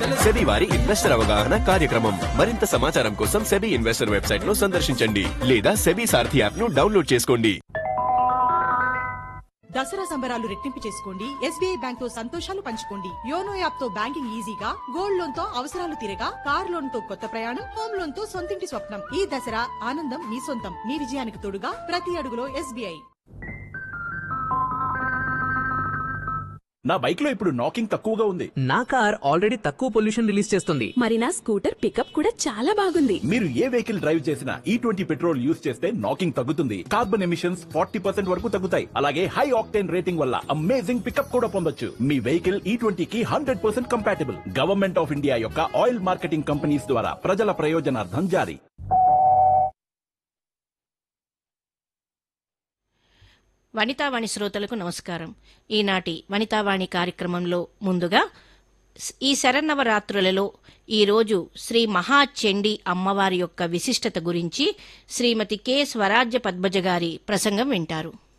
SEBI వారి investor అవగాహన కార్యక్రమం మరింత సమాచారం కోసం సెబీ ఇన్వెస్టర్ వెబ్సైట్ ను సందర్శించండి లేదా సెబీ సారథి యాప్ ను డౌన్లోడ్ చేసుకోండి దసరా సంబరాలు రెట్టింపు చేసుకోండి ఎస్బీఐ బ్యాంక్ తో సంతోషాలు పంచుకోండి యోనో యాప్ తో బ్యాంకింగ్ ఈజీగా గోల్డ్ లోన్ తో అవసరాలు తీరగా కార్ లోన్ తో కొత్త ప్రయాణం హోమ్ లోన్ తో సొంతింటి స్వప్నం ఈ దసరా ఆనందం మీ సొంతం మీ విజయానికి తోడుగా ప్రతి అడుగులో ఎస్బీఐ నా బైక్ లో ఇప్పుడు నాకింగ్ తక్కువగా ఉంది నా కార్ ఆల్రెడీ తక్కువ పొల్యూషన్ రిలీజ్ చేస్తుంది మరి నా స్కూటర్ పికప్ కూడా చాలా బాగుంది మీరు ఏ వెహికల్ డ్రైవ్ చేసినా ఈ ట్వంటీ పెట్రోల్ యూస్ చేస్తే నాకింగ్ తగ్గుతుంది కార్బన్ ఎమిషన్స్ ఫార్టీ పర్సెంట్ వరకు తగ్గుతాయి అలాగే హై ఆక్టేన్ రేటింగ్ వల్ల అమేజింగ్ పికప్ కూడా పొందొచ్చు మీ వెహికల్ ఈ ట్వంటీకి hundred percent compatible government of India యొక్క ఆయిల్ మార్కెటింగ్ కంపెనీస్ ద్వారా ప్రజల ప్రయోజనార్థం జారీ వనితావాణి శ్రోతలకు నమస్కారం ఈనాటి వనితావాణి కార్యక్రమంలో ముందుగా స్- ఈ శరన్నవరాత్రులలో ఈరోజు శ్రీ మహాచండి అమ్మవారి యొక్క విశిష్టత గురించి శ్రీమతి కె స్వరాజ్య పద్మజ గారి ప్రసంగం వింటారు